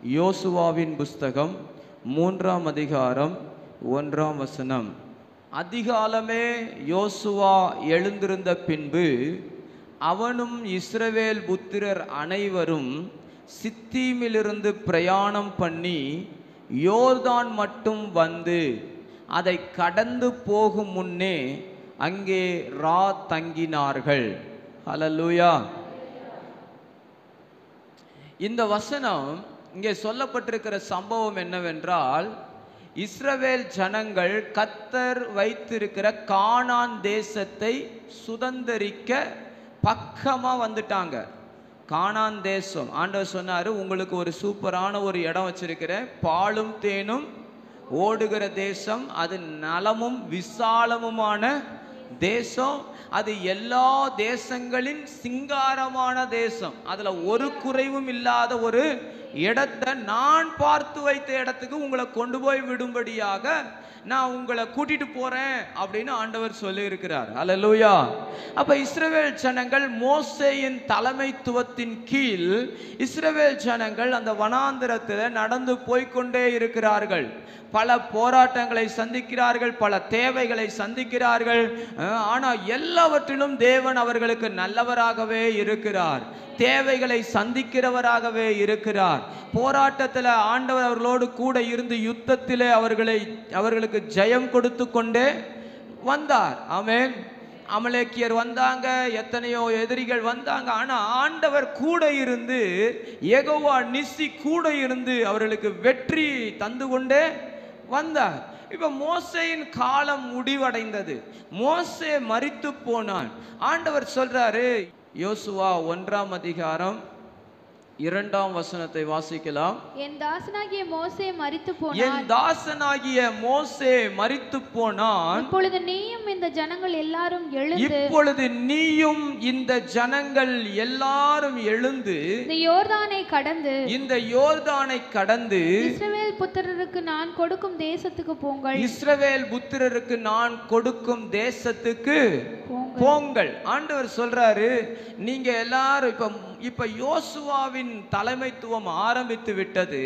யோசுவாவின் புஸ்தகம் மூன்றாம் அதிகாரம் ஒன்றாம் வசனம் அதிகாலமே யோசுவா எழுந்திருந்த பின்பு அவனும் இஸ்ரவேல் புத்திரர் அனைவரும் சித்தீமிலிருந்து பிரயாணம் பண்ணி யோர்தான் மட்டும் வந்து அதை கடந்து போகும் முன்னே அங்கே ரா தங்கினார்கள் ஹalleluya இந்த வசனம் இங்கே சொல்லப்பட்டிருக்கிற சம்பவம் என்னவென்றால் இஸ்ரவேல் ஜனங்கள் கத்தர் வைத்திருக்கிற கானான் தேசத்தை சுதந்தரிக்க பக்கமா வந்துட்டாங்க கானான் தேசம் ஆண்டவர் சொன்னாரு உங்களுக்கு ஒரு சூப்பரான ஒரு இடம் வச்சிருக்கிறேன் பாலும் தேனும் ஓடுகிற தேசம் அது நலமும் விசாலமுமான தேசம் அது எல்லா தேசங்களின் சிங்காரமான தேசம் அதுல ஒரு குறைவும் இல்லாத ஒரு இடத்தை நான் பார்த்து வைத்த இடத்துக்கு உங்களை கொண்டு போய் விடும்படியாக நான் உங்களை கூட்டிட்டு போறேன் அப்படின்னு ஆண்டவர் சொல்லி இருக்கிறார் அல்லேலூயா அப்ப இஸ்ரவேல் ஜனங்கள் மோசேயின் தலைமைத்துவத்தின் கீழ் இஸ்ரவேல் ஜனங்கள் அந்த வனாந்திரத்தில் நடந்து போய்க்கொண்டே இருக்கிறார்கள் பல போராட்டங்களை சந்திக்கிறார்கள் பல தேவைகளை சந்திக்கிறார்கள் அஹ், ஆனா எல்லாவற்றிலும் தேவன் அவர்களுக்கு நல்லவராகவே இருக்கிறார் தேவைகளை சந்திக்கிறவராகவே இருக்கிறார் போராட்டத்தில் ஆண்டவர் அவர்களோடு கூட இருந்து யுத்தத்திலே அவர்களை அவர்களுக்கு ஜெயம் கொடுத்து கொண்டே வந்தார் ஆமென் அமலேக்கியர் வந்தாங்க எத்தனையோ எதிரிகள் வந்தாங்க ஆனா ஆண்டவர் கூட இருந்து எகோவா நிசி கூட இருந்து அவர்களுக்கு வெற்றி தந்து கொண்டே வந்தார் இப்ப மோசேயின் காலம் முடிவடைந்தது மோசே மரித்து போனான் ஆண்டவர் சொல்றாரு யோசுவா ஒன்றாம் அதிகாரம் இரண்டாம் வசனத்தை வாசிக்கலாம் என் தாசனாகிய மோசே மரித்து என் போனான் தாசனாகிய மோசே மரித்து போனான் இப்பொழுது நீயும் இந்த ஜனங்கள் எல்லாரும் எழுந்து இப்பொழுது நீயும் இந்த ஜனங்கள் எல்லாரும் எழுந்து இந்த யோர்தானை கடந்து இந்த யோர்தானை கடந்து இஸ்ரவேல் புத்திரருக்கு நான் கொடுக்கும் தேசத்துக்கு போங்கள் இஸ்ரவேல் புத்திரருக்கு நான் கொடுக்கும் தேசத்துக்கு போங்கள் போங்கள் ஆண்டவர் சொல்றாரு நீங்க எல்லாரும் இப்ப இப்ப யோசுவாவின் தலைமைத்துவம் ஆரம்பித்து விட்டது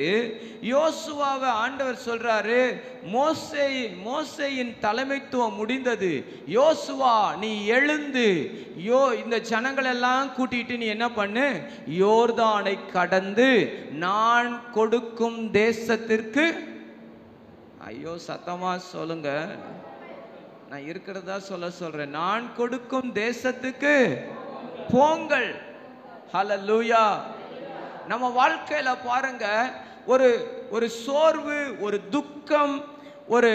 யோசுவாவை ஆண்டவர் சொல்றாரு மோசே மோசேயின் தலைமைத்துவம் முடிந்தது யோசுவா நீ எழுந்து யோ இந்த ஜனங்கள் எல்லாம் கூட்டிட்டு நீ என்ன பண்ணு யோர்தானை கடந்து நான் கொடுக்கும் தேசத்திற்கு ஐயோ சத்தமா சொல்லுங்க நான் இருக்கிறதா சொல்ல சொல்றேன் நான் கொடுக்கும் தேசத்துக்கு போங்கள் ஹalleluya நம்ம வாழ்க்கையில பாருங்க ஒரு ஒரு சோர்வு ஒரு துக்கம் ஒரு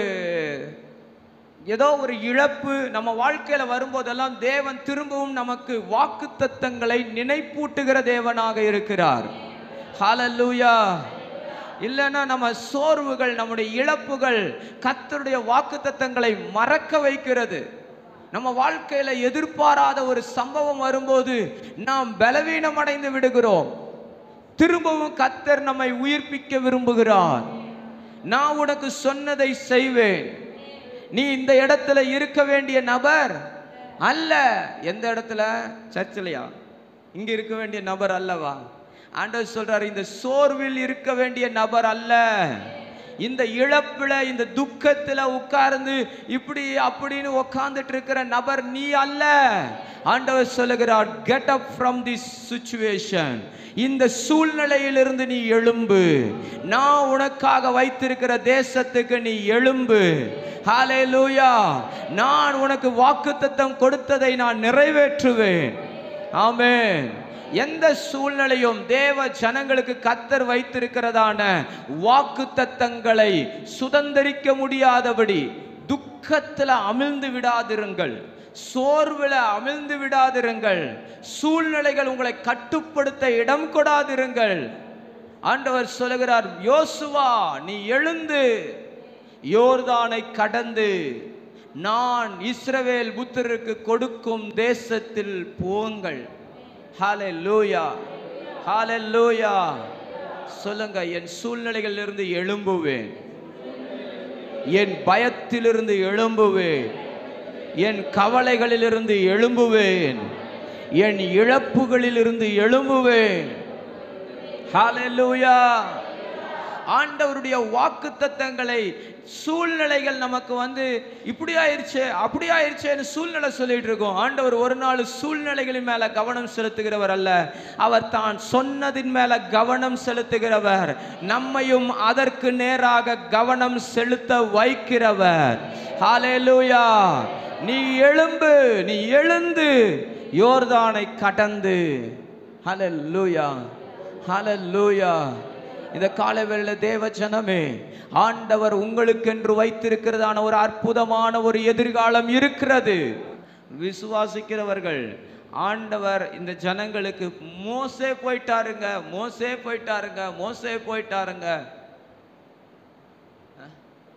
ஏதோ ஒரு இழப்பு நம்ம வாழ்க்கையில வரும்போதெல்லாம் தேவன் திரும்பவும் நமக்கு வாக்குத்தத்தங்களை நினைப்பூட்டுகிற தேவனாக இருக்கிறார் ஹalleluya இல்லைன்னா நம்ம சோர்வுகள் நம்முடைய இழப்புகள் கர்த்தருடைய வாக்குத்தத்தங்களை மறக்க வைக்கிறது நம்ம வாழ்க்கையில எதிர்பாராத ஒரு சம்பவம் வரும்போது நாம் பலவீனம் அடைந்து விடுகிறோம் திரும்பவும் கத்தர் நம்மை உயிர்ப்பிக்க விரும்புகிறார் நான் உனக்கு சொன்னதை செய்வேன் நீ இந்த இடத்துல இருக்க வேண்டிய நபர் அல்ல எந்த இடத்துல சர்ச்சிலையா இங்க இருக்க வேண்டிய நபர் அல்லவா ஆண்டவர் சொல்றாரு இந்த சோர்வில் இருக்க வேண்டிய நபர் அல்ல இந்த இழப்புல இந்த துக்கத்துல உட்கார்ந்து இப்படி அப்படின்னு உட்கார்ந்துட்டு இருக்கிற நபர் நீ அல்ல ஆண்டவர் சொல்லுகிறார் get up from this situation இந்த சூழ்நிலையிலிருந்து நீ எழும்பு நான் உனக்காக வைத்திருக்கிற தேசத்துக்கு நீ எழும்பு ஹalleluya நான் உனக்கு வாக்குத்தத்தம் கொடுத்ததை நான் நிறைவேற்றுவேன் ஆமென் எந்த சூழ்நிலையும் தேவ ஜனங்களுக்கு கத்தர் வைத்திருக்கிறதான வாக்கு தத்தங்களை சுதந்திரிக்க முடியாதபடி துக்கத்துல அமிழ்ந்து விடாதிருங்கள் சோர்வுல அமிழ்ந்து விடாதிருங்கள் சூழ்நிலைகள் உங்களை கட்டுப்படுத்த இடம் கொடாதிருங்கள் ஆண்டவர் சொல்லுகிறார் யோசுவா நீ எழுந்து யோர்தானை கடந்து நான் இஸ்ரவேல் புத்திரருக்கு கொடுக்கும் தேசத்தில் போங்கள் ஹalleluya ஹalleluya சொல்லுங்க என் சூழ்நிலைகளிலிருந்து எழும்புவேன் என் பயத்திலிருந்து எழும்புவேன் என் கவலைகளிலிருந்து எழும்புவேன் என் இழப்புகளிலிருந்து எழும்புவேன் ஹalleluya ஆண்டவருடைய வாக்குத்தத்தங்களை சூழ்நிலைகள் நமக்கு வந்து இப்படி ஆயிருச்சே அப்படி ஆயிருச்சேன்னு சூழ்நிலை சொல்லிட்டு இருக்கோம் ஆண்டவர் ஒரு நாள் சூழ்நிலைகளின் மேல கவனம் செலுத்துகிறவர் அல்ல அவர் தான் சொன்னதின் மேல கவனம் செலுத்துகிறவர் நம்மையும் அதற்கு நேராக கவனம் செலுத்த வைக்கிறவர் ஹalleluya நீ எழும்பு நீ எழுந்து யோர்தானை கடந்து ஹalleluya ஹalleluya இந்த காலவேளை தேவ ஜனமே ஆண்டவர் உங்களுக்கென்று வைத்திருக்கிறதான ஒரு அற்புதமான ஒரு எதிர்காலம் இருக்கிறது விசுவாசிக்கிறவர்கள் ஆண்டவர் இந்த ஜனங்களுக்கு மோசே போயிட்டாருங்க மோசே போயிட்டாருங்க மோசே போயிட்டாருங்க அஹ்?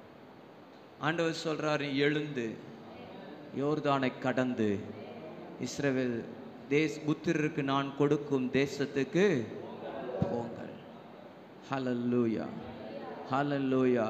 ஆண்டவர் சொல்றாரு எழுந்து யோர்தானை கடந்து இஸ்ரவேல் தேஸ் புத்திரருக்கு நான் கொடுக்கும் தேசத்துக்கு போங்கள் ஹalleluya ஹalleluya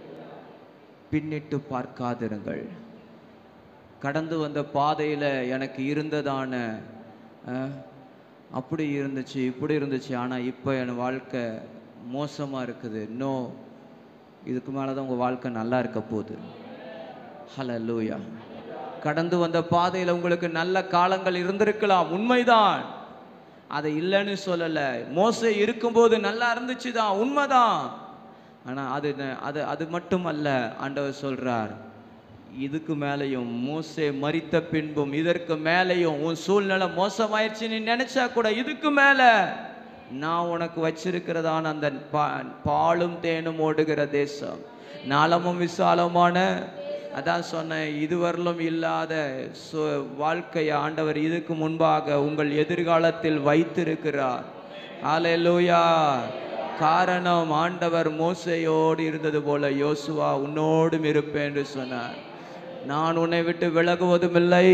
பின்னிட்டு பார்க்காதிருங்கள் கடந்து வந்த பாதையில எனக்கு இருந்ததான அஹ், அப்படி இருந்துச்சு இப்படி இருந்துச்சு ஆனா இப்போ என் வாழ்க்கை மோசமா இருக்குது நோ இதுக்கு மேலே தான் உங்கள் வாழ்க்கை நல்லா இருக்க போகுது ஹalleluya கடந்து வந்த பாதையில் உங்களுக்கு நல்ல காலங்கள் இருந்திருக்கலாம் உண்மைதான் அதை இல்லைன்னு சொல்லலை மோசே இருக்கும்போது நல்லா இருந்துச்சு தான் உண்மைதான் ஆனால் அது ந- அது அது மட்டுமல்ல ஆண்டவர் சொல்றார் இதுக்கு மேலேயும் மோசே மரித்த பின்பும் இதற்கு மேலேயும் உன் சூழ்நிலை மோசமாயிருச்சு நீ நினைச்சா கூட இதுக்கு மேலே நான் உனக்கு வச்சிருக்கிறதான அந்த பா- பாலும் தேனும் ஓடுகிற தேசம் நாளமும் விசாலமான அதான் சொன்னேன் இதுவரையிலும் இல்லாத சு வாழ்க்கையை ஆண்டவர் இதுக்கு முன்பாக உங்கள் எதிர்காலத்தில் வைத்திருக்கிறார் ஹalleluya காரணம் ஆண்டவர் மோசையோடு இருந்தது போல யோசுவா உன்னோடும் இருப்பேன் என்று சொன்னார் நான் உன்னை விட்டு விலகுவதும் இல்லை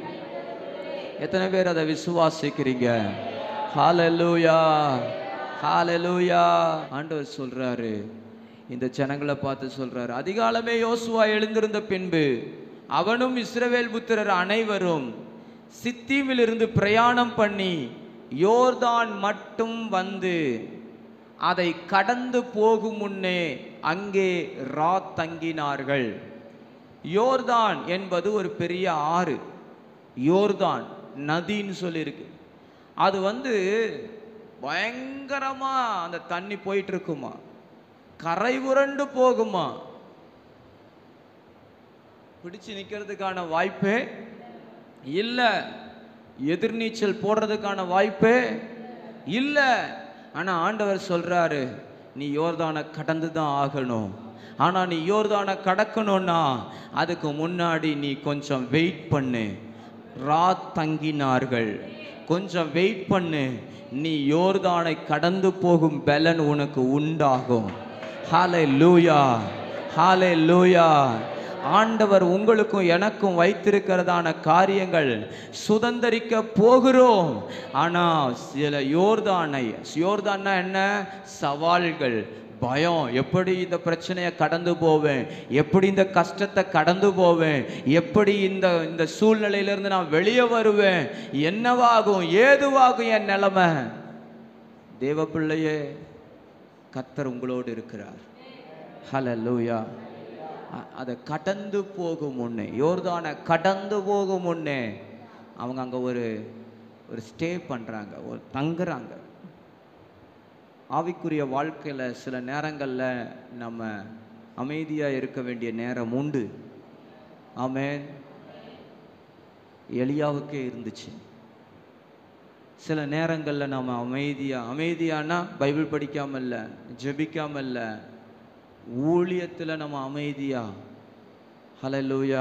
எத்தனை பேர் அதை விசுவாசிக்கிறீங்க ஹalleluya ஹalleluya ஆண்டவர் சொல்றாரு இந்த ஜனங்களை பார்த்து சொல்றாரு அதிகாலமே யோசுவா எழுந்திருந்த பின்பு அவனும் இஸ்ரவேல் புத்திரர் அனைவரும் சித்தீமிலிருந்து பிரயாணம் பண்ணி யோர்தான் மட்டும் வந்து அதை கடந்து போகும் முன்னே அங்கே ரா தங்கினார்கள் யோர்தான் என்பது ஒரு பெரிய ஆறு யோர்தான் நதின்னு சொல்லியிருக்கு அது வந்து பயங்கரமா அந்த தண்ணி போயிட்டு இருக்குமா கரை உரண்டு போகுமா பிடிச்சு நிக்கிறதுக்கான வாய்ப்பே இல்லை எதிர்நீச்சல் போடுறதுக்கான வாய்ப்பே இல்லை ஆனா ஆண்டவர் சொல்றாரு நீ யோர்தானை கடந்து தான் ஆகணும் ஆனா நீ யோர்தானை கடக்கணும்னா அதுக்கு முன்னாடி நீ கொஞ்சம் வெயிட் பண்ணு ரா தங்கினார்கள் கொஞ்சம் வெயிட் பண்ணு நீ யோர்தானை கடந்து போகும் பலன் உனக்கு உண்டாகும் ஹாலே லூயா ஹாலே லூயா ஆண்டவர் உங்களுக்கும் எனக்கும் வைத்திருக்கிறதான காரியங்கள் சுதந்தரிக்க போகிறோம் ஆனா சில யோர்தானை யோர்தான்னா என்ன சவால்கள் பயம் எப்படி இந்த பிரச்சனையை கடந்து போவேன் எப்படி இந்த கஷ்டத்தை கடந்து போவேன் எப்படி இந்த இந்த சூழ்நிலையிலிருந்து நான் வெளியே வருவேன் என்னவாகும் ஏதுவாகும் என் நிலைமை தேவ பிள்ளையே கத்தர் உங்களோடு இருக்கிறார் ஹalleluya அ- அதை கடந்து போகும் முன்னே யோர்தானை கடந்து போகும் முன்னே அவங்க அங்கே ஒரு ஒரு ஸ்டே பண்ணுறாங்க ஒரு தங்குறாங்க ஆவிக்குரிய வாழ்க்கையில் சில நேரங்களில் நம்ம அமைதியாக இருக்க வேண்டிய நேரம் உண்டு ஆமென் எலியாவுக்கே இருந்துச்சு சில நேரங்களில் நம்ம அமைதியாக அமைதியானா பைபிள் படிக்காம இல்லை ஜெபிக்காம இல்லை ஊழியத்தில் நம்ம அமைதியா ஹalleluya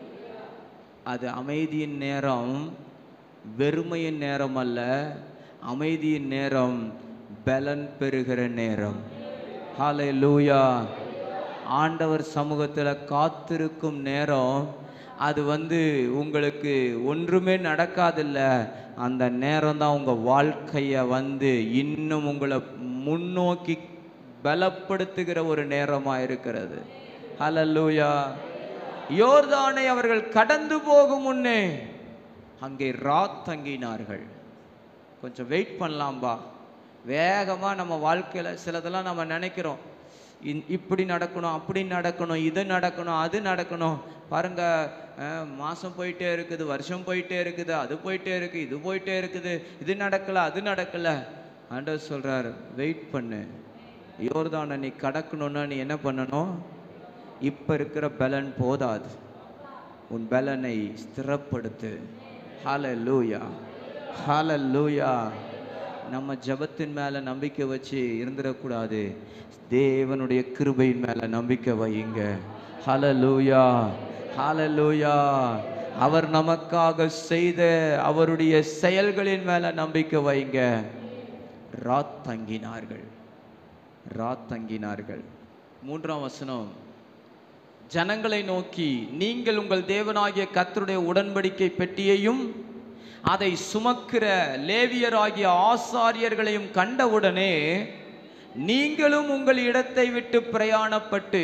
அது அமைதியின் நேரம் வெறுமையின் நேரம் அல்ல அமைதியின் நேரம் பலன் பெறுகிற நேரம் ஹalleluya ஆண்டவர் சமூகத்தில் காத்திருக்கும் நேரம் அது வந்து உங்களுக்கு ஒன்றுமே நடக்காதில்ல அந்த நேரம் தான் உங்கள் வாழ்க்கையை வந்து இன்னும் உங்களை முன்னோக்கி பலப்படுத்துகிற ஒரு நேரமாக இருக்கிறது ஹalleluya யோர்தானை அவர்கள் கடந்து போகும் முன்னே அங்கே ராத் தங்கினார்கள் கொஞ்சம் வெயிட் பண்ணலாம்பா வேகமாக நம்ம வாழ்க்கையில் சிலதெல்லாம் நம்ம நினைக்கிறோம் இந்- இப்படி நடக்கணும் அப்படி நடக்கணும் இது நடக்கணும் அது நடக்கணும் பாருங்க அஹ், மாசம் போயிட்டே இருக்குது வருஷம் போயிட்டே இருக்குது அது போயிட்டே இருக்கு இது போயிட்டே இருக்குது இது நடக்கல அது நடக்கல ஆண்டவர் சொல்றாரு வெயிட் பண்ணு யோர்தானை நீ கடக்கணும்னா நீ என்ன பண்ணணும் இப்ப இருக்கிற பலன் போதாது உன் பலனை ஸ்திரப்படுத்து ஹalleluya ஹalleluya நம்ம ஜெபத்தின் மேல நம்பிக்கை வச்சு இருந்துடக்கூடாது தேவனுடைய கிருபையின் மேல நம்பிக்கை வையுங்க ஹalleluya ஹalleluya அவர் நமக்காக செய்த அவருடைய செயல்களின் மேல நம்பிக்கை வைங்க ராத் தங்கினார்கள் ராத் தங்கினார்கள் மூன்றாம் வசனம் ஜனங்களை நோக்கி நீங்கள் உங்கள் தேவனாகிய கர்த்தருடைய உடன்படிக்கை பெட்டியையும் அதை சுமக்கிற லேவியராகிய ஆசாரியர்களையும் கண்டவுடனே நீங்களும் உங்கள் இடத்தை விட்டு பிரயாணப்பட்டு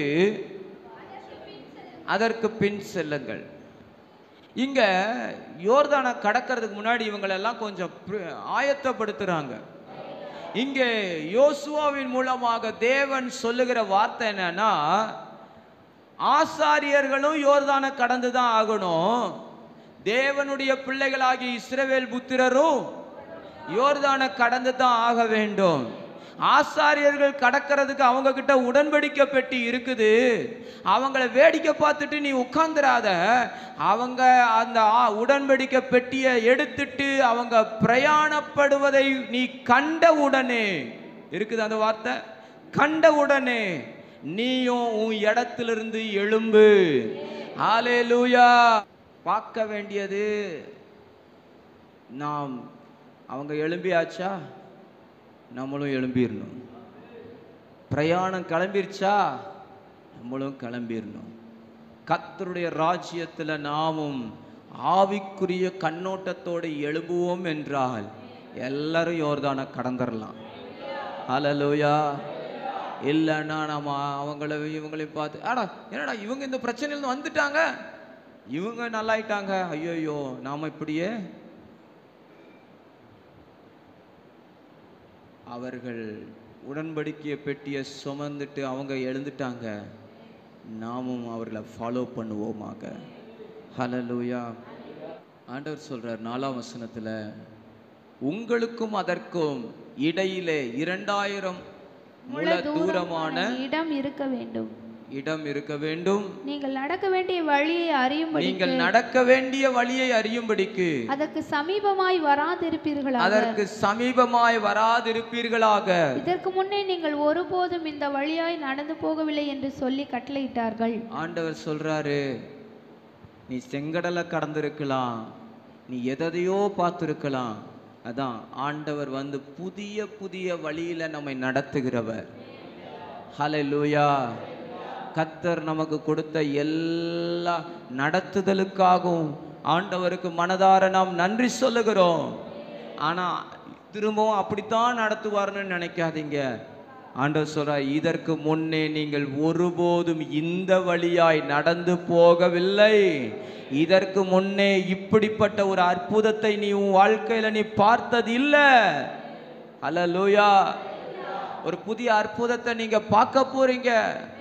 அதற்கு பின் செல்லுங்கள் இங்க யோர்தானை கடக்கிறதுக்கு முன்னாடி இவங்களெல்லாம் கொஞ்சம் பிர- ஆயத்தப்படுத்துறாங்க இங்கே யோசுவாவின் மூலமாக தேவன் சொல்லுகிற வார்த்தை என்னன்னா ஆசாரியர்களும் யோர்தானை கடந்து தான் ஆகணும் தேவனுடைய பிள்ளைகளாகிய இஸ்ரவேல் புத்திரரும் யோர்தானை கடந்து தான் ஆக வேண்டும் ஆசாரியர்கள் கடக்கிறதுக்கு அவங்க கிட்ட உடன்படிக்கை பெட்டி இருக்குது அவங்கள வேடிக்கை பார்த்துட்டு நீ உட்கார்ந்துராத அவங்க அந்த ஆ- உடன்படிக்கை பெட்டியை எடுத்துட்டு அவங்க பிரயாணப்படுவதை நீ கண்ட உடனே இருக்குது அந்த வார்த்தை கண்ட உடனே நீயும் உன் இடத்திலிருந்து எழும்பு ஹalleluya பார்க்க வேண்டியது நாம் அவங்க எழும்பியாச்சா நம்மளும் எழும்பிடணும் பிரயாணம் கிளம்பிருச்சா நம்மளும் கிளம்பிடணும் கர்த்தருடைய ராஜ்யத்தில் நாமும் ஆவிக்குரிய கண்ணோட்டத்தோடு எழும்புவோம் என்றால் எல்லாரும் யோர்தானை கடந்துடலாம் ஹalleluya இல்லைன்னா நம்ம அவங்கள இவங்களையும் பார்த்து ஆடா என்னடா இவங்க இந்த பிரச்சனையிலேருந்து வந்துட்டாங்க இவங்க நல்லாயிட்டாங்க ஐயோ நாம இப்படியே அவர்கள் உடன்படிக்கைய பெட்டியை சுமந்துட்டு அவங்க எழுந்துட்டாங்க நாமும் அவர்களை ஃபாலோ பண்ணுவோமாக ஹalleluya ஆண்டவர் சொல்றார் நாலாம் வசனத்துல உங்களுக்கும் அதற்கும் இடையிலே இரண்டாயிரம் முழ தூரமான இடம் இருக்க வேண்டும் இடம் இருக்க வேண்டும் நீங்கள் நடக்க வேண்டிய வழியை அறியும்படி நீங்கள் நடக்க வேண்டிய வழியை அறியும்படிக்கு அதற்கு சமீபமாய் வராதிருப்பீர்களாக அதற்கு சமீபமாய் வராதிருப்பீர்களாக இதற்கு முன்னே நீங்கள் ஒருபோதும் இந்த வழியாய் நடந்து போகவில்லை என்று சொல்லி கட்டளையிட்டார்கள் ஆண்டவர் சொல்றாரு நீ செங்கடலை கடந்திருக்கலாம் நீ எதையோ பார்த்துருக்கலாம் அதான் ஆண்டவர் வந்து புதிய புதிய வழியில நம்மை நடத்துகிறவர் ஹalleluya கத்தர் நமக்கு கொடுத்த எல்லா நடத்துதலுக்காகவும் ஆண்டவருக்கு மனதார நாம் நன்றி சொல்லுகிறோம் ஆனா திரும்பவும் அப்படித்தான் நடத்துவார்னு நினைக்காதீங்க ஆண்டவர் சொல்றார் இதற்கு முன்னே நீங்கள் ஒருபோதும் இந்த வழியாய் நடந்து போகவில்லை இதற்கு முன்னே இப்படிப்பட்ட ஒரு அற்புதத்தை நீ உன் வாழ்க்கையில நீ பார்த்தது இல்ல அல்லேலூயா ஒரு புதிய அற்புதத்தை நீங்க பார்க்க போறீங்க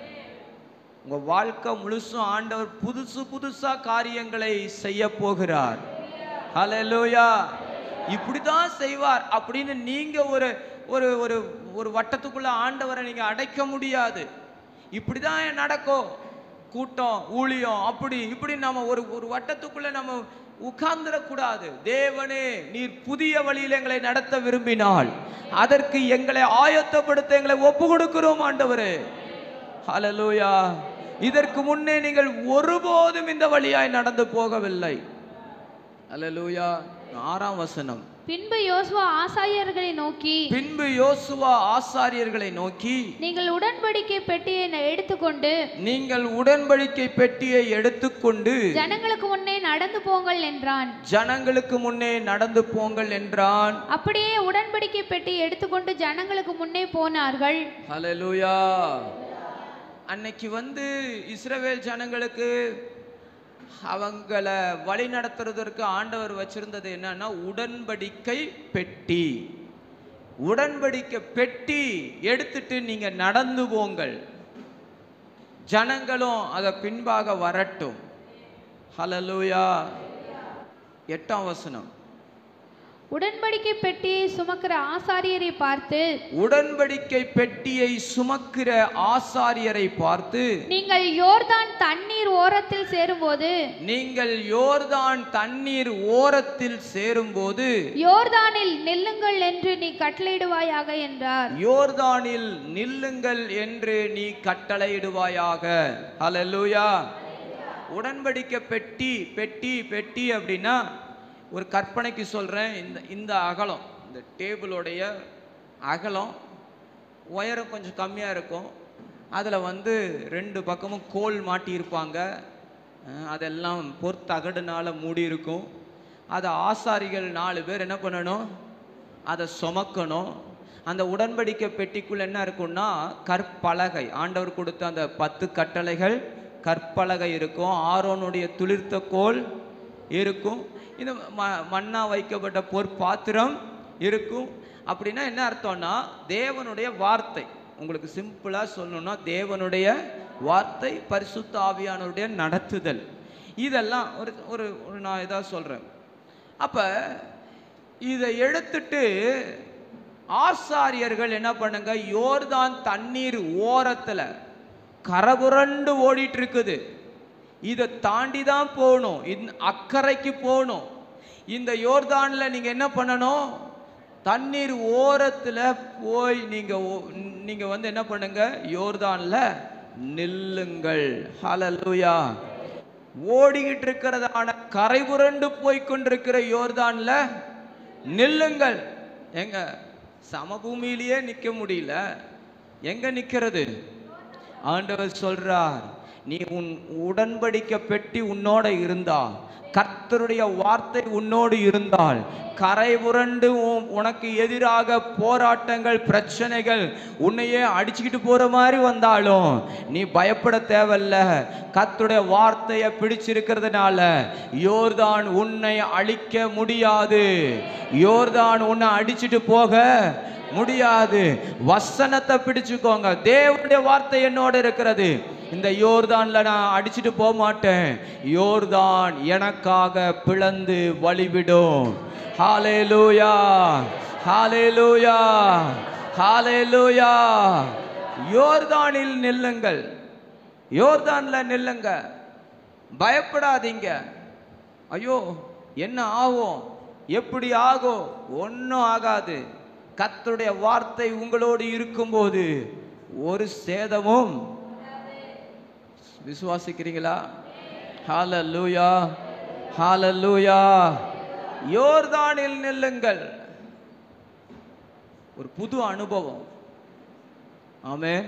உங்க வாழ்க்கை முழுசும் ஆண்டவர் புதுசு புதுசா காரியங்களை செய்ய போகிறார் ஹalleluya இப்படிதான் செய்வார் அப்படின்னு நீங்க ஒரு ஒரு ஒரு ஒரு வட்டத்துக்குள்ள ஆண்டவரை நீங்க அடைக்க முடியாது இப்படிதான் நடக்கும் கூட்டம் ஊழியம் அப்படி இப்படி நம்ம ஒரு ஒரு வட்டத்துக்குள்ள நம்ம உட்கார்ந்துடக்கூடாது தேவனே நீர் புதிய வழியில் எங்களை நடத்த விரும்பினால் அதற்கு எங்களை ஆயத்தப்படுத்த எங்களை ஒப்பு கொடுக்கிறோம் ஆண்டவரே ஹalleluya இதற்கு முன்னே நீங்கள் ஒருபோதும் இந்த வழியாய் நடந்து போகவில்லை ஹalleluya ஆறாம் வசனம் பின்பு யோசுவா ஆசாரியர்களை நோக்கி பின்பு யோசுவா ஆசாரியர்களை நோக்கி நீங்கள் உடன்படிக்கை பெட்டியை ந- எடுத்துக்கொண்டு நீங்கள் உடன்படிக்கை பெட்டியை எடுத்துக்கொண்டு ஜனங்களுக்கு முன்னே நடந்து போங்கள் என்றான் ஜனங்களுக்கு முன்னே நடந்து போங்கள் என்றான் அப்படியே உடன்படிக்கை பெட்டியை எடுத்துக்கொண்டு ஜனங்களுக்கு முன்னே போனார்கள் ஹalleluya அன்னைக்கு வந்து இஸ்ரவேல் ஜனங்களுக்கு அவங்கள வழி நடத்துறதற்கு ஆண்டவர் வச்சிருந்தது என்னன்னா உடன்படிக்கை பெட்டி உடன்படிக்கை பெட்டி எடுத்துட்டு நீங்க நடந்து போங்கள் ஜனங்களும் அதை பின்பாக வரட்டும் ஹalleluya எட்டாம் வசனம் உடன்படிக்கை பெட்டியை சுமக்கிற ஆசாரியரை பார்த்து உடன்படிக்கை பெட்டியை சுமக்கிற ஆசாரியரை பார்த்து நீங்கள் யோர்தான் தண்ணீர் ஓரத்தில் சேரும்போது நீங்கள் யோர்தான் தண்ணீர் ஓரத்தில் சேரும்போது யோர்தானில் நில்லுங்கள் என்று நீ கட்டளையிடுவாயாக என்றார் யோர்தானில் நில்லுங்கள் என்று நீ கட்டளையிடுவாயாக ஹalleluya உடன்படிக்கை பெட்டி பெட்டி பெட்டி அப்படின்னா ஒரு கற்பனைக்கு சொல்றேன் இந்த இந்த அகலம் இந்த டேபிளோடைய அகலம் உயரம் கொஞ்சம் கம்மியாக இருக்கும் அதில் வந்து ரெண்டு பக்கமும் கோல் மாட்டியிருப்பாங்க அஹ் அதெல்லாம் பொற்தகடுனால மூடி இருக்கும் அதை ஆசாரிகள் நாலு பேர் என்ன பண்ணணும் அதை சுமக்கணும் அந்த உடன்படிக்கை பெட்டிக்குள்ள என்ன இருக்கும்னா கற்பலகை ஆண்டவர் கொடுத்த அந்த பத்து கட்டளைகள் கற்பலகை இருக்கும் ஆரோனுடைய துளிர்த்த கோல் இருக்கும் இந்த ம மண்ணா வைக்கப்பட்ட பொற்பாத்திரம் இருக்கும் அப்படின்னா என்ன அர்த்தம்னா தேவனுடைய வார்த்தை உங்களுக்கு சிம்பிளா சொல்லணும்னா தேவனுடைய வார்த்தை பரிசுத்த ஆவியானவருடைய நடத்துதல் இதெல்லாம் ஒரு ஒரு ஒரு நான் இதாக சொல்றேன் அப்ப இதை எடுத்துட்டு ஆசாரியர்கள் என்ன பண்ணுங்க யோர்தான் தண்ணீர் ஓரத்துல கரபுரண்டு ஓடிட்டு இருக்குது இதை தாண்டி தான் போகணும் இந்த அக்கறைக்கு போகணும் இந்த யோர்தான்ல நீங்க என்ன பண்ணணும் தண்ணீர் ஓரத்துல போய் நீங்க ஓ- நீங்க வந்து என்ன பண்ணுங்க யோர்தான்ல நில்லுங்கள் ஹalleluya ஓடிக்கிட்டு இருக்கிறதான கரை புரண்டு போய் கொண்டிருக்கிற யோர்தான்ல நில்லுங்கள் எங்க சமபூமியிலேயே நிக்க முடியல எங்க நிக்கிறது ஆண்டவர் சொல்றார் நீ உன் உடன்படிக்கை பெட்டி உன்னோட இருந்தா கர்த்தருடைய வார்த்தை உன்னோடு இருந்தால் கரை புரண்டு உன்- உனக்கு எதிராக போராட்டங்கள் பிரச்சனைகள் உன்னையே அடிச்சுக்கிட்டு போற மாதிரி வந்தாலும் நீ பயப்பட தேவையில்ல கர்த்தருடைய வார்த்தையை பிடிச்சிருக்கிறதுனால யோர்தான் உன்னை அழிக்க முடியாது யோர்தான் உன்னை அடிச்சிட்டு போக முடியாது வசனத்தை பிடிச்சுக்கோங்க தேவனுடைய வார்த்தை என்னோட இருக்கிறது இந்த யோர்தான்ல நான் அடிச்சிட்டு போக மாட்டேன் யோர்தான் எனக்காக பிளந்து வழிவிடும் ஹalleluya ஹalleluya ஹalleluya யோர்தானில் நில்லுங்கள் யோர்தான்ல நில்லுங்க பயப்படாதீங்க ஐயோ என்ன ஆகும் எப்படி ஆகும் ஒன்றும் ஆகாது கர்த்தருடைய வார்த்தை உங்களோடு இருக்கும்போது ஒரு சேதமும் விசுவாசிக்கிறீங்களா ஹalleluya ஹalleluya யோர்தானில் நில்லுங்கள் ஒரு புது அனுபவம் ஆமென்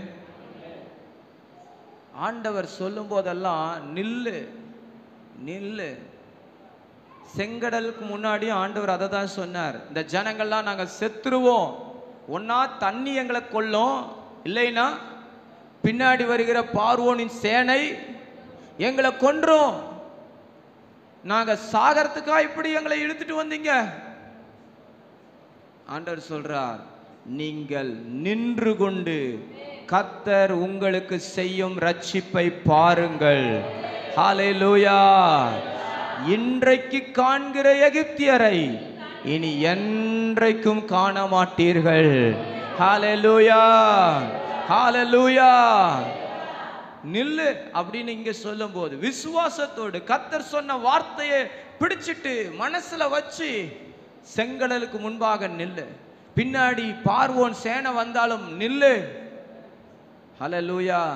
ஆண்டவர் சொல்லும் போதெல்லாம் நில்லு நில்லு செங்கடலுக்கு முன்னாடியும் ஆண்டவர் அதை தான் சொன்னார் இந்த ஜனங்கள்லாம் நாங்கள் செத்துருவோம் ஒன்னா தண்ணி எங்களை கொல்லும் இல்லைன்னா பின்னாடி வருகிற பார்வோனின் சேனை எங்களை கொன்றும் நாங்க சாகரத்துக்கா இப்படி எங்களை இழுத்துட்டு வந்தீங்க ஆண்டவர் சொல்றார் நீங்கள் நின்று கொண்டு கர்த்தர் உங்களுக்கு செய்யும் ரட்சிப்பை பாருங்கள் ஹalleluya இன்றைக்கு காண்கிற எகிப்தியரை இனி என்றைக்கும் காண மாட்டீர்கள் ஹalleluya ஹalleluya நில்லு அப்படின்னு இங்க சொல்லும்போது விசுவாசத்தோடு கத்தர் சொன்ன வார்த்தையை பிடிச்சிட்டு மனசுல வச்சு செங்கடலுக்கு முன்பாக நில்லு பின்னாடி பார்வோன் சேனை வந்தாலும் நில்லு ஹalleluya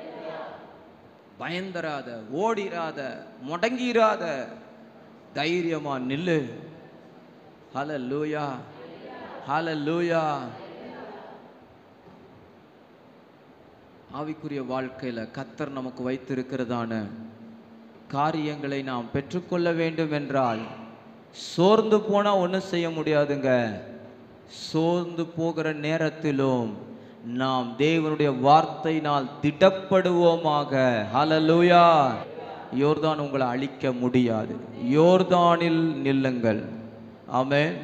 பயந்தராத ஓடிராத முடங்கிராத தைரியமா நில்லு ஹalleluya ஹalleluya ஆவிக்குரிய வாழ்க்கையில கத்தர் நமக்கு வைத்திருக்கிறதான காரியங்களை நாம் பெற்றுக்கொள்ள வேண்டும் என்றால் சோர்ந்து போனா ஒன்றும் செய்ய முடியாதுங்க சோர்ந்து போகிற நேரத்திலும் நாம் தேவனுடைய வார்த்தையினால் திடப்படுவோமாக ஹalleluya யோர்தான் உங்களை அழிக்க முடியாது யோர்தானில் நில்லுங்கள் ஆமென்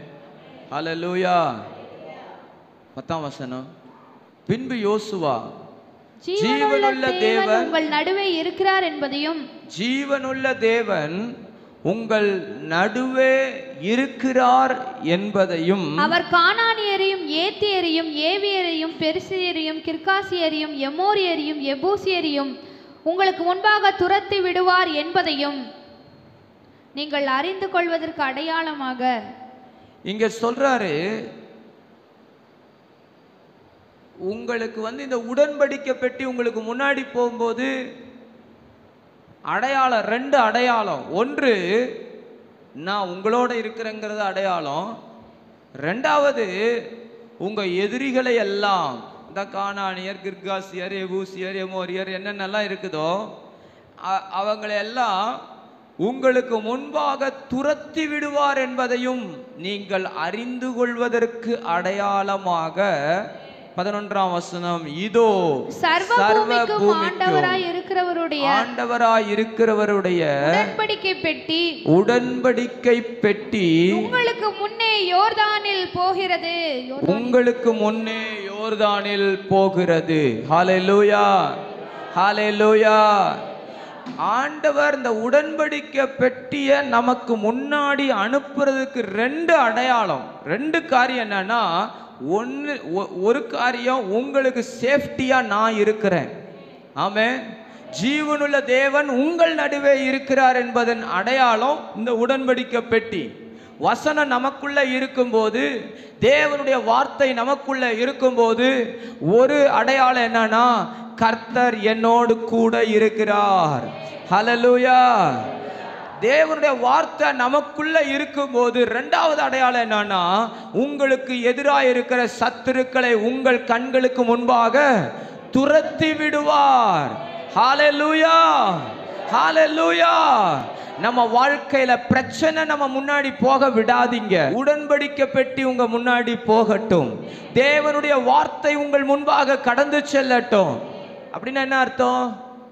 ஹalleluya பத்தாம் வசனம் பின்பு யோசுவா ஜீவனுள்ள ஜீவனுள்ள தேவன் தேவன் உங்கள் நடுவே இருக்கிறார் என்பதையும் ஜீவனுள்ள தேவன் உங்கள் நடுவே இருக்கிறார் என்பதையும் அவர் கானானியரையும் ஏத்தியரையும் ஏவியரையும் பெருசியரையும் கிர்காசியரையும் எமோரியரையும் எபூசியரையும் உங்களுக்கு முன்பாக துரத்தி விடுவார் என்பதையும் நீங்கள் அறிந்து கொள்வதற்கு அடையாளமாக இங்க சொல்றாரு உங்களுக்கு வந்து இந்த உடன்படிக்கை பெட்டி உங்களுக்கு முன்னாடி போகும்போது அடையாளம் ரெண்டு அடையாளம் ஒன்று நான் உங்களோட இருக்கிறேங்கிறது அடையாளம் ரெண்டாவது உங்க எதிரிகளை எல்லாம் இந்த கானானியர் கிர்காசியர் எபூசியர் எமோரியர் என்னென்னலாம் இருக்குதோ அ- அவங்களை எல்லாம் உங்களுக்கு முன்பாக துரத்தி விடுவார் என்பதையும் நீங்கள் அறிந்து கொள்வதற்கு அடையாளமாக பதினொன்றாம் வசனம் இதோ சர்வ பூமிக்கும் ஆண்டவராய் இருக்கிறவருடைய ஆண்டவராய் இருக்கிறவருடைய உடன்படிக்கை பெட்டி உடன்படிக்கை பெட்டி உங்களுக்கு முன்னே யோர்தானில் போகிறது யோர்தான் உங்களுக்கு முன்னே யோர்தானில் போகிறது ஹalleluya ஹalleluya ஆண்டவர் இந்த உடன்படிக்கை பெட்டியை நமக்கு முன்னாடி அனுப்புறதுக்கு ரெண்டு அடையாளம் ரெண்டு காரியம் என்னன்னா ஒன்று ஒரு காரியம் உங்களுக்கு சேஃப்டியா நான் இருக்கிறேன் ஆமென் ஜீவனுள்ள தேவன் உங்கள் நடுவே இருக்கிறார் என்பதன் அடையாளம் இந்த உடன்படிக்கை பெட்டி வசனம் நமக்குள்ள இருக்கும்போது தேவனுடைய வார்த்தை நமக்குள்ள இருக்கும்போது ஒரு அடையாளம் என்னன்னா கர்த்தர் என்னோடு கூட இருக்கிறார் ஹalleluya தேவனுடைய வார்த்தை நமக்குள்ள இருக்கும்போது ரெண்டாவது அடையாளம் என்னன்னா உங்களுக்கு எதிராக இருக்கிற சத்துருக்களை உங்கள் கண்களுக்கு முன்பாக துரத்தி விடுவார் ஹalleluya ஹalleluya நம்ம வாழ்க்கையில பிரச்சனை நம்ம முன்னாடி போக விடாதீங்க உடன்படிக்கை பெட்டி உங்க முன்னாடி போகட்டும் தேவனுடைய வார்த்தை உங்கள் முன்பாக கடந்து செல்லட்டும் அப்படின்னா என்ன அர்த்தம்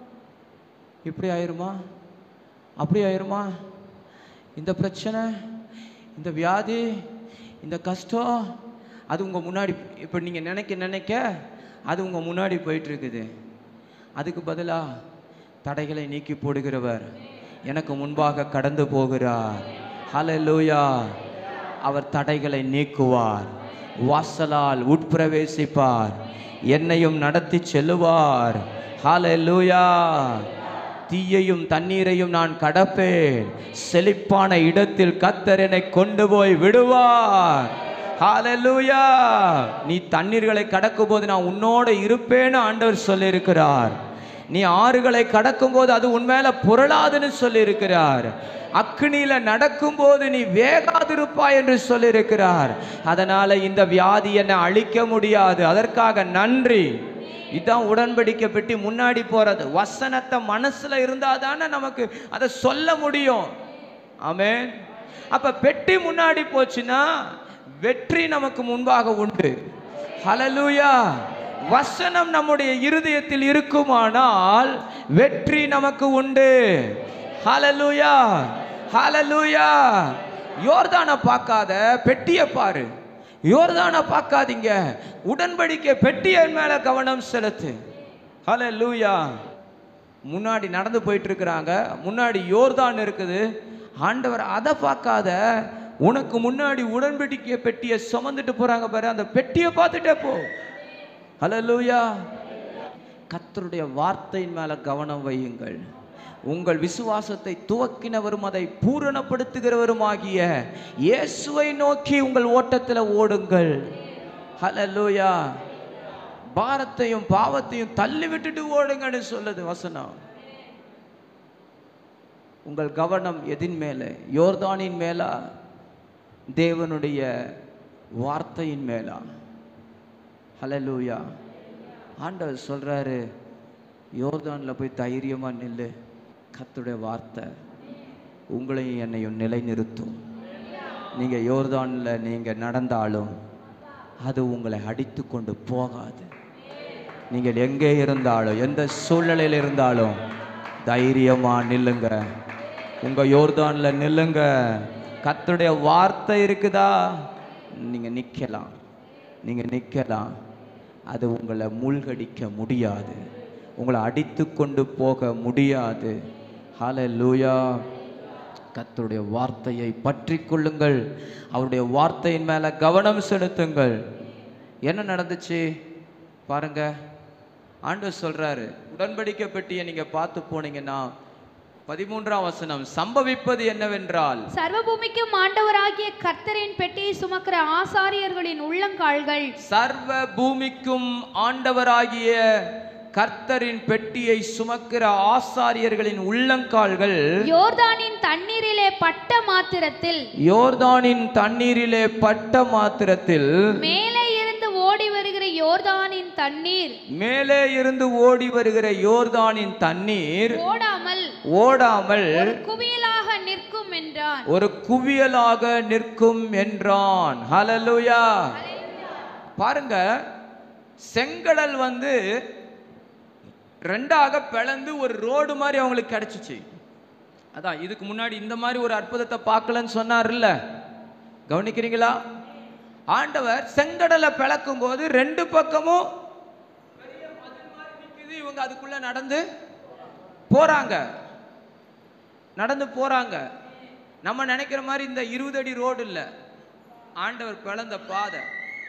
இப்படி ஆயிருமா அப்படி ஆயிருமா இந்த பிரச்சனை இந்த வியாதி இந்த கஷ்டம் அது உங்கள் முன்னாடி இப்போ நீங்கள் நினைக்க நினைக்க அது உங்கள் முன்னாடி போயிட்டு இருக்குது அதுக்கு பதிலாக தடைகளை நீக்கி போடுகிறவர் எனக்கு முன்பாக கடந்து போகிறார் ஹalleluya அவர் தடைகளை நீக்குவார் வாசலால் உட்பிரவேசிப்பார் என்னையும் நடத்தி செல்லுவார் ஹalleluya தீயையும் தண்ணீரையும் நான் கடப்பேன் செழிப்பான இடத்தில் கத்தர் என்னை கொண்டு போய் விடுவார் ஹalleluya நீ தண்ணீர்களை கடக்கும் போது நான் உன்னோட இருப்பேன்னு ஆண்டவர் சொல்லியிருக்கிறார் நீ ஆறுகளை கடக்கும் போது அது உன்மேல புரளாதுன்னு சொல்லியிருக்கிறார் அக்னியில நடக்கும்போது நீ வேகாதிருப்பாய் என்று சொல்லியிருக்கிறார் அதனால இந்த வியாதி என்னை அழிக்க முடியாது அதற்காக நன்றி இதான் உடன்படிக்கை பெட்டி முன்னாடி போறது வசனத்தை மனசுல இருந்தா தானே நமக்கு அதை சொல்ல முடியும் ஆமென் அப்ப பெட்டி முன்னாடி போச்சுன்னா வெற்றி நமக்கு முன்பாக உண்டு ஹalleluya வசனம் நம்முடைய இருதயத்தில் இருக்குமானால் வெற்றி நமக்கு உண்டு ஹalleluya ஹalleluya யோர்தானை பார்க்காத பெட்டியை பாரு யோர்தானை பார்க்காதீங்க உடன்படிக்கை பெட்டியின் மேல கவனம் செலுத்து ஹalleluya முன்னாடி நடந்து போயிட்டு இருக்கிறாங்க முன்னாடி யோர்தான் இருக்குது ஆண்டவர் அதை பார்க்காத உனக்கு முன்னாடி உடன்படிக்கை பெட்டியை சுமந்துட்டு போறாங்க பாரு அந்த பெட்டியை பார்த்துட்டே போ ஹalleluya கர்த்தருடைய வார்த்தையின் மேல கவனம் வையுங்கள் உங்கள் விசுவாசத்தை துவக்கினவரும் அதை பூரணப்படுத்துகிறவருமாகிய இயேசுவை நோக்கி உங்கள் ஓட்டத்தில் ஓடுங்கள் ஹalleluya பாரத்தையும் பாவத்தையும் தள்ளி விட்டுட்டு ஓடுங்கன்னு சொல்லுது வசனம் உங்கள் கவனம் எதின் மேலே யோர்தானின் மேலா தேவனுடைய வார்த்தையின் மேலா ஹalleluya ஆண்டவர் சொல்றாரு யோர்தான்ல போய் தைரியமா நில்லு கர்த்தருடைய வார்த்தை உங்களையும் என்னையும் நிலைநிறுத்தும் நீங்க யோர்தான்ல நீங்க நடந்தாலும் அது உங்களை அடித்து கொண்டு போகாது நீங்கள் எங்கே இருந்தாலும் எந்த சூழ்நிலையில் இருந்தாலும் தைரியமா நில்லுங்க உங்க யோர்தான்ல நில்லுங்க கர்த்தருடைய வார்த்தை இருக்குதா நீங்க நிக்கலாம் நீங்க நிக்கலாம் அது உங்களை மூழ்கடிக்க முடியாது உங்களை அடித்து கொண்டு போக முடியாது ஹalleluya கர்த்தருடைய வார்த்தையை பற்றி கொள்ளுங்கள் அவருடைய வார்த்தையின் மேல கவனம் செலுத்துங்கள் என்ன நடந்துச்சு பாருங்க ஆண்டவர் சொல்றாரு உடன்படிக்கை பெட்டியை நீங்க பார்த்து போனீங்கன்னா பதிமூன்றாம் வசனம் சம்பவிப்பது என்னவென்றால் சர்வபூமிக்கும் ஆண்டவராகிய கர்த்தரின் பெட்டியை சுமக்கிற ஆசாரியர்களின் உள்ளங்கால்கள் சர்வ பூமிக்கும் ஆண்டவராகிய கர்த்தரின் பெட்டியை சுமக்கிற ஆசாரியர்களின் உள்ளங்கால்கள் யோர்தானின் தண்ணீரிலே பட்ட மாத்திரத்தில் யோர்தானின் தண்ணீரிலே பட்ட மாத்திரத்தில் மேலே இருந்து ஓடி வருகிற யோர்தானின் தண்ணீர் மேலே இருந்து ஓடி வருகிற யோர்தானின் தண்ணீர் ஓடாமல் ஓடாமல் ஒரு குவியலாக நிற்கும் என்றான் ஒரு குவியலாக நிற்கும் என்றான் ஹalleluya பாருங்க செங்கடல் வந்து ரெண்டாக பிளந்து ஒரு ரோடு மாதிரி அவங்களுக்கு கிடைச்சிச்சு அதான் இதுக்கு முன்னாடி இந்த மாதிரி ஒரு அற்புதத்தை பார்க்கலன்னு சொன்னார்ல கவனிக்கிறீங்களா ஆண்டவர் செங்கடலை பிளக்கும் போது ரெண்டு பக்கமும் பெரிய மதில் மாதிரி நிக்குது. இவங்க அதுக்குள்ள நடந்து போறாங்க நடந்து போறாங்க நம்ம நினைக்கிற மாதிரி இந்த இருபது அடி ரோடு இல்ல ஆண்டவர் பிளந்த பாதை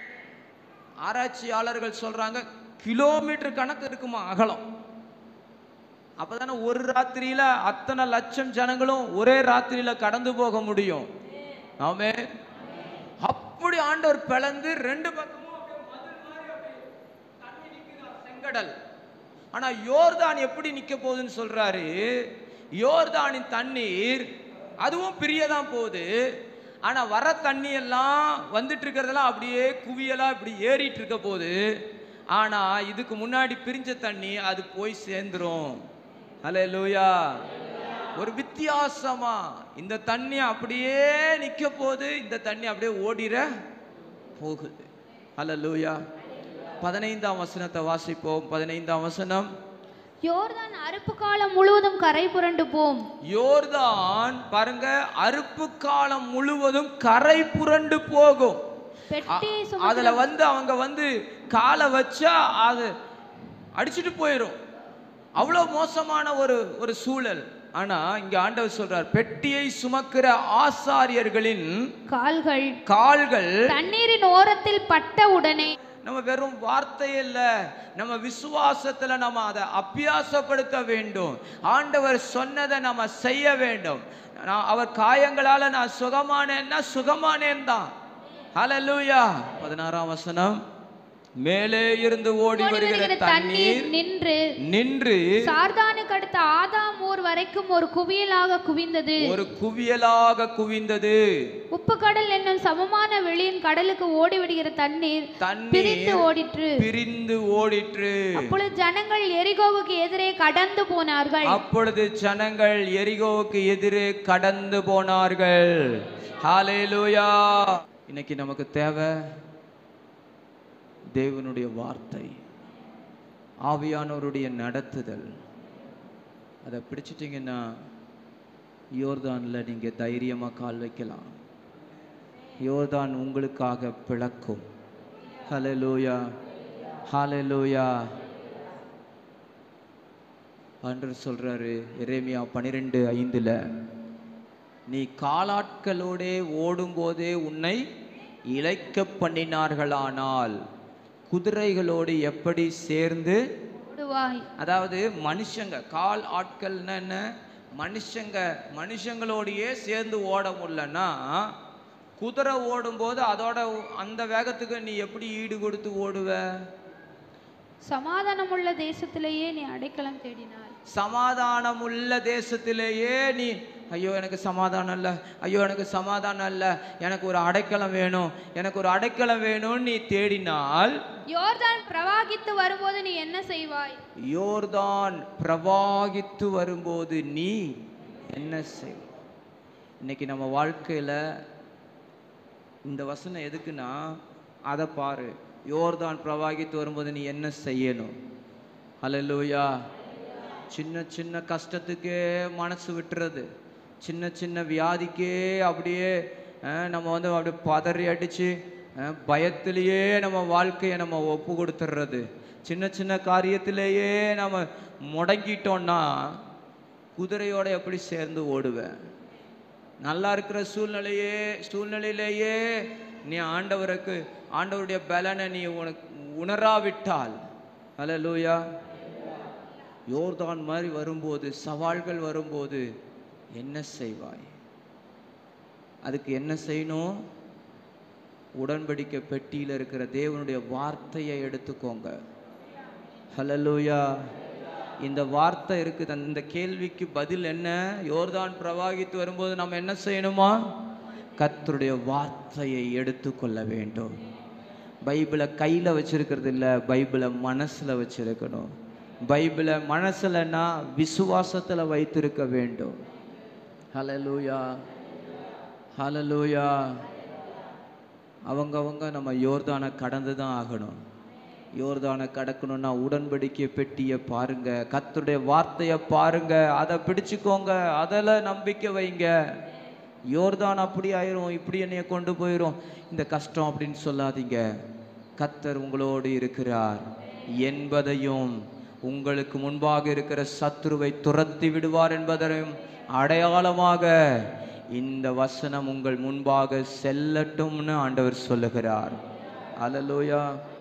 ஆராய்ச்சியாளர்கள் சொல்றாங்க கிலோமீட்டர் கணக்கு இருக்குமா அகலம் அப்பதானே ஒரு ராத்திரியில அத்தனை லட்சம் ஜனங்களும் ஒரே ராத்திரியில கடந்து போக முடியும் ஆமே அப்படி ஆண்டவர் பிளந்து ரெண்டு பக்கமும் அப்படியே மதில் மாதிரி அப்படியே தண்ணி நிக்குதா, செங்கடல் ஆனா யோர்தான் எப்படி நிக்க போகுதுன்னு சொல்றாரு யோர்தானின் தண்ணீர் அதுவும் பிரியதான் போகுது ஆனா வர தண்ணி எல்லாம் வந்துட்டு இருக்கிறதெல்லாம் அப்படியே குவியலா இப்படி ஏறிட்டு இருக்க போகுது ஆனா இதுக்கு முன்னாடி பிரிஞ்ச தண்ணி அது போய் சேர்ந்துரும் ஹalleluya ஒரு வித்தியாசமா இந்த தண்ணி அப்படியே நிக்க போகுது இந்த தண்ணி அப்படியே ஓடிற போகுது ஹalleluya பதினைந்தாம் வசனத்தை வாசிப்போம் பதினைந்தாம் வசனம் யோர்தான் அறுப்பு காலம் முழுவதும் கரை புரண்டு போம் யோர்தான் பாருங்க அறுப்பு காலம் முழுவதும் கரை புரண்டு போகும் பெட்டியை அ- சுமக்கிற அதுல வந்து அவங்க வந்து காலை வச்சா அது அடிச்சிட்டு போயிடும் அவ்வளோ மோசமான ஒரு ஒரு சூழல் ஆனா இங்க ஆண்டவர் சொல்றார் பெட்டியை சுமக்கிற ஆசாரியர்களின் கால்கள் கால்கள் தண்ணீரின் ஓரத்தில் பட்ட உடனே நம்ம வெறும் வார்த்தை இல்ல நம்ம விசுவாசத்துல நம்ம அதை அபியாசப்படுத்த வேண்டும் ஆண்டவர் சொன்னதை நம்ம செய்ய வேண்டும் நான் அவர் காயங்களால நான் சுகமானேன்னா சுகமானேன் தான் ஹalleluya பதினாறாம் வசனம் மேலே இருந்து ஓடி ஓடி வருகிற வருகிற தண்ணீர் தண்ணீர் நின்று நின்று சார்தானுக்கு அடுத்த ஆதாம் ஊர் வரைக்கும் ஒரு குவியலாக குவிந்தது ஒரு குவியலாக குவிந்தது உப்பு கடல் என்னும் சமமான வெளியின் கடலுக்கு ஓடி விடுகிற தண்ணீர் பிரிந்து தண்ணீர் ஓடிற்று பிரிந்து ஓடிற்று அப்பொழுது ஜனங்கள் எரிகோவுக்கு எதிரே கடந்து போனார்கள் அப்பொழுது ஜனங்கள் எரிகோவுக்கு எதிரே கடந்து போனார்கள் ஹalleluya இன்னைக்கு நமக்கு தேவை தேவனுடைய வார்த்தை ஆவியானவருடைய நடத்துதல் அதை பிடிச்சிட்டிங்கன்னா யோர்தான்ல நீங்க தைரியமா கால் வைக்கலாம் யோர்தான் உங்களுக்காக பிளக்கும் ஹalleluya ஹalleluya ஆண்டவர் சொல்றாரு எரேமியா பனிரெண்டு ஐந்துல நீ காலாட்களோடே ஓடும்போதே உன்னை இழைக்க பண்ணினார்களானால் குதிரைகளோடு எப்படி சேர்ந்து ஓடுவாய் அதாவது மனுஷங்க கால் ஆட்கள்னா என்ன மனுஷங்க மனுஷங்களோடையே சேர்ந்து ஓட முடியலன்னா குதிரை ஓடும்போது அதோட அந்த வேகத்துக்கு நீ எப்படி ஈடு கொடுத்து ஓடுவ சமாதானமுள்ள தேசத்திலேயே நீ அடைக்கலம் தேடினாய் சமாதானமுள்ள தேசத்திலேயே நீ ஐயோ எனக்கு சமாதானம் இல்லை ஐயோ எனக்கு சமாதானம் இல்லை எனக்கு ஒரு அடைக்கலம் வேணும் எனக்கு ஒரு அடைக்கலம் வேணும்னு நீ தேடினால் யோர்தான் பிரவாகித்து வரும்போது நீ என்ன செய்வாய் யோர்தான் பிரவாகித்து வரும்போது நீ என்ன செய் இன்னைக்கு நம்ம வாழ்க்கையில இந்த வசனம் எதுக்குன்னா அதை பாரு யோர்தான் பிரவாகித்து வரும்போது நீ என்ன செய்யணும் ஹalleluya சின்ன சின்ன கஷ்டத்துக்கே மனசு விட்டுறது சின்ன சின்ன வியாதிக்கே அப்படியே அஹ், நம்ம வந்து அப்படியே பதறி அடிச்சு அஹ், பயத்திலேயே நம்ம வாழ்க்கையை நம்ம ஒப்பு கொடுத்துடுறது சின்ன சின்ன காரியத்திலேயே நம்ம முடங்கிட்டோம்னா குதிரையோட எப்படி சேர்ந்து ஓடுவேன் நல்லா இருக்கிற சூழ்நிலையே சூழ்நிலையிலேயே நீ ஆண்டவருக்கு ஆண்டவருடைய பலனை நீ உனக்கு உணராவிட்டால் அல்லேலூயா யோர்தான் மாதிரி வரும்போது சவால்கள் வரும்போது என்ன செய்வாய் அதுக்கு என்ன செய்யணும் உடன்படிக்கை பெட்டியில் இருக்கிற தேவனுடைய வார்த்தையை எடுத்துக்கோங்க ஹலலூயா இந்த வார்த்தை இருக்குது அந்த- இந்த கேள்விக்கு பதில் என்ன யோர்தான் பிரவாகித்து வரும்போது நம்ம என்ன செய்யணுமா கர்த்தருடைய வார்த்தையை எடுத்துக்கொள்ள வேண்டும் பைபிளை கையில் வச்சிருக்கிறது இல்லை பைபிளை மனசில் வச்சிருக்கணும் பைபிளை மனசுலன்னா விசுவாசத்தில் வைத்திருக்க வேண்டும் ஹலலூயா ஹலலூயா அவங்கவங்க நம்ம யோர்தானை கடந்து தான் ஆகணும் யோர்தானை கடக்கணும்னா உடன்படிக்கை பெட்டியை பாருங்க கர்த்தருடைய வார்த்தையை பாருங்க அதை பிடிச்சுக்கோங்க அதில் நம்பிக்கை வைங்க யோர்தான் அப்படி ஆயிரும் இப்படி என்னைய கொண்டு போயிரும் இந்த கஷ்டம் அப்படின்னு சொல்லாதீங்க கர்த்தர் உங்களோடு இருக்கிறார் என்பதையும் உங்களுக்கு முன்பாக இருக்கிற சத்துருவை துரத்தி விடுவார் என்பதையும் அடையாளமாக இந்த வசனம் உங்கள் முன்பாக செல்லட்டும்னு ஆண்டவர் சொல்லுகிறார் அல்லேலூயா